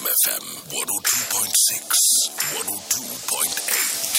வசந்தம் FM one o two point six one o two point eight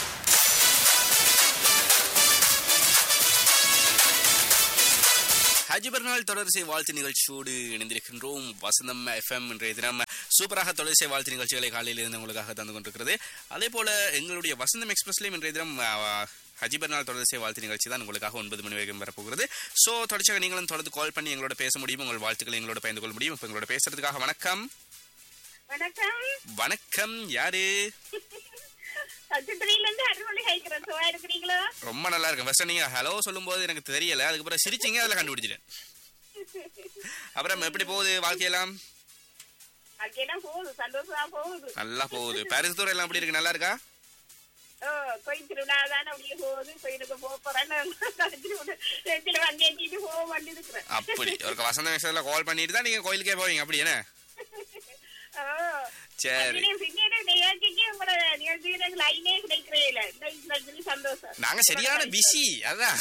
Hajj பெருநாள் தொடர்சை வாழ்த்து நிகழ்ச்சியோடு இணைந்திருக்கின்றோம் வசந்தம் எஃப்எம் இன்றைய தினம் சூப்பராக தொடர்சை வாழ்த்து நிகழ்ச்சிகளை காலையில் இருந்து உங்களுக்காக தந்து கொண்டிருக்கிறது அதே போல எங்களுடைய வசந்தம் எக்ஸ்பிரஸ்லையும் இன்றைய தினம் அஹ், ஹஜ் பெருநாள் தொடர்சை வாழ்த்து நிகழ்ச்சி தான் உங்களுக்காக ஒன்பது மணி வரைக்கும் வரப்போகிறது ஸோ தொடர்ச்சியாக நீங்களும் தொடர்ந்து கால் பண்ணி எங்களோட பேச முடியும் உங்கள் வாழ்த்துக்களை எங்களோட பகிர்ந்து கொள்ள முடியும் இப்போ எங்களோட பேசுறதுக்காக வணக்கம் வணக்கம் வணக்கம் யாரு சத்துத்துறையில இருந்து அருள்மொழி கேட்கிறேன் சுவா இருக்கிறீங்களா ரொம்ப நல்லா இருக்கும் ஃபர்ஸ்ட் நீங்க ஹலோ சொல்லும்போது எனக்கு தெரியல அதுக்கப்புறம் சிரிச்சிங்க அதில் கண்டுபிடிச்சிட்டேன் அப்புறம் எப்படி போகுது வாழ்க்கையெல்லாம் அங்கெல்லாம் போகுது சந்தோஷமா போகுது நல்லா போகுது பாரிஸ் தூரம் எல்லாம் எப்படி இருக்கு நல்லா இருக்கா ஓ கோயில் திருவிழா தானே அப்படியே போகுது கோயிலுக்கு போக போறேன்னு ரெண்டுல வந்து ஏற்றிட்டு போக வேண்டி இருக்கிறேன் அப்படி ஒரு வசந்த விஷயத்துல கால் பண்ணிட்டு தான் நீங்க கோயிலுக்கே போவீங்க அப்படி என்ன ஓ சரி அதுலயும் பின்னாடி நிகழ்ச்சிக்கு உங்களோட நிகழ்ச்சிக்கு எனக்கு லைனே கிடைக்கிறே இல்ல இந்த இதுல சந்தோஷம் நாங்க சரியான பிஸி அதான்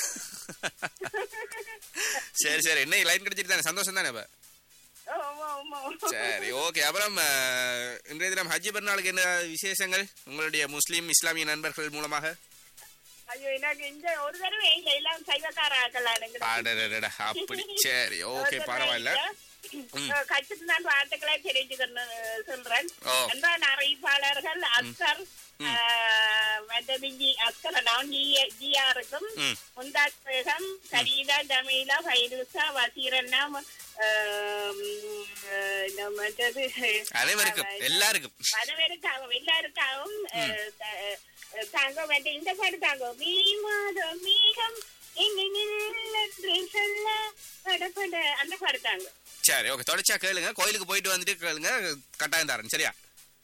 சரி சரி என்ன லைன் கிடைச்சிட்டு தானே சந்தோஷம் தானே இப்ப ஓ, ஆமா ஆமா சரி ஓகே அப்புறம் அஹ், இன்றைய தினம் ஹஜ்ஜி பெருநாளுக்கு என்ன விசேஷங்கள் உங்களுடைய முஸ்லீம் இஸ்லாமிய நண்பர்கள் மூலமாக ஐயோ எனக்கு இந்த ஒரு தடவை இல்ல எல்லாம் சைவக்கார அடடடட, அப்படி சரி ஓகே பரவாயில்ல கட்சிக்கு நான் வார்த்தைகளை தெரிஞ்சுக்கணும் சொல்றேன் ஓ. அன்பான அறிவிப்பாளர்கள் அஸ்கர் ஆஹ், மற்றது ஜி- அஸ்கர் நான் ஜி- ஜிஆருக்கும் ம். முந்தாத் பேகம் கரீதா ஜமீலா ஃபைருசா வசீரண்ணா ஆஹ், இந்த மற்றது அனைவருக்கும் எல்லாருக்கும் பலவருக்காகவும் எல்லாருக்காகவும் அஹ், த- அஹ், தாங்க மற்ற இந்த பாட்டு தாங்க மீ மாதம் மீகம் என்று சொல்ல படப்பட அந்த பாடு தாங்க சரி ஓகே தொடர்ச்சியா கேளுங்க கோயிலுக்கு போயிட்டு வந்துட்டு கேளுங்க கட்டாயம் தரேன் சரியா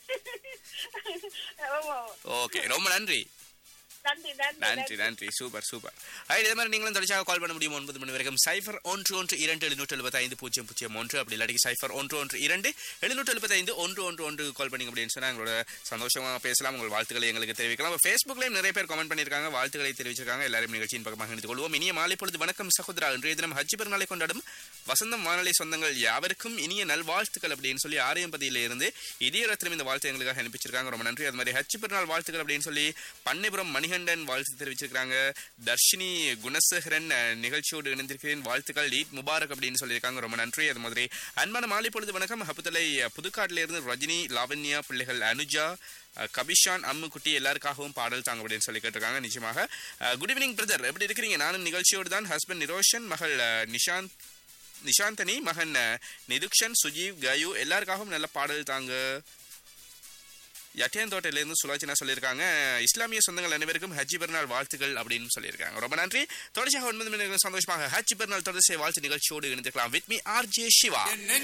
ஆமா. ஓகே ரொம்ப நன்றி நன்றி நன்றி நன்றி நன்றி சூப்பர் சூப்பர் ரைட் இதே மாதிரி நீங்களும் தொடர்ச்சியாக கால் பண்ண முடியும் ஒன்பது மணி வரைக்கும் சைஃபர் ஒன்று ஒன்று இரண்டு எழுநூற்று எழுபத்தி ஐந்து பூஜ்ஜியம் பூஜ்ஜியம் ஒன்று அப்படி இல்லாட்டி சைஃபர் ஒன்று ஒன்று இரண்டு எழுநூற்று எழுபத்தி ஐந்து ஒன்று ஒன்று ஒன்று கால் பண்ணிங்க அப்படின்னு சொன்னா எங்களோட சந்தோஷமா பேசலாம் உங்கள் வாழ்த்துக்களை எங்களுக்கு தெரிவிக்கலாம் ஃபேஸ்புக்லயும் நிறைய பேர் கமெண்ட் பண்ணியிருக்காங்க வாழ்த்துக்களை தெரிவிச்சிருக்காங்க எல்லாரும் நிகழ்ச்சியின் பக்கமாக இணைந்து கொள்வோம் இனிய மாலை பொழுது வணக்கம் சகோதரா இன்றைய தினம் ஹஜ் பெருநாளை கொண்டாடும் வசந்தம் வானொலி சொந்தங்கள் யாவருக்கும் இனிய நல்வாழ்த்துக்கள் அப்படின்னு சொல்லி ஆரியம்பதியில இருந்து இதயரத்திலும் இந்த வாழ்த்து எங்களுக்காக அனுப்பிச்சிருக்காங்க ரொம்ப நன்றி அது மாதிரி ஹஜ் பெருநாள் வாழ்த்துக்கள் அப்படின்னு சொல்லி பண்ணைபுரம் மணிகண்டன் வாழ்த்து தெரிவிச்சிருக்காங்க தர்ஷினி குணசேகரன் அஹ், நிகழ்ச்சியோடு இணைந்திருக்கிறேன் வாழ்த்துக்கள் ஈத் முபாரக் அப்படின்னு சொல்லியிருக்காங்க ரொம்ப நன்றி அது மாதிரி அன்பான மாலை பொழுது வணக்கம் ஹப்புத்தலை அஹ், புதுக்காட்டுல இருந்து ரஜினி லாவண்யா பிள்ளைகள் அனுஜா அஹ், கபிஷான் அம்முக்குட்டி எல்லாருக்காகவும் பாடல் தாங்க அப்படின்னு சொல்லி கேட்டிருக்காங்க நிச்சயமாக குட் ஈவினிங் பிரதர் எப்படி இருக்கிறீங்க நானும் நிகழ்ச்சியோடு தான் ஹஸ்பண்ட் நிரோஷன் மகள் அஹ், நிஷாந்த் நிஷாந்தனி மகன் அஹ், நிதுக்ஷன் சுஜீவ் கயு எல்லாருக்காகவும் நல்ல பாடல் தாங்க யட்டியந்தோட்டையிலேருந்து சுலாச்சினா சொல்லியிருக்காங்க இஸ்லாமிய சொந்தங்கள் அனைவருக்கும் ஹஜ்ஜி பெருநாள் வாழ்த்துக்கள் அப்படின்னு சொல்லியிருக்காங்க ரொம்ப நன்றி தொடர்ச்சியாக ஒன்பது மணி நேரம் சந்தோஷமாக ஹஜ்ஜி பெருநாள் தொடர்ச்சி வாழ்த்து நிகழ்ச்சியோடு இணைந்திருக்கலாம் with me R J Siva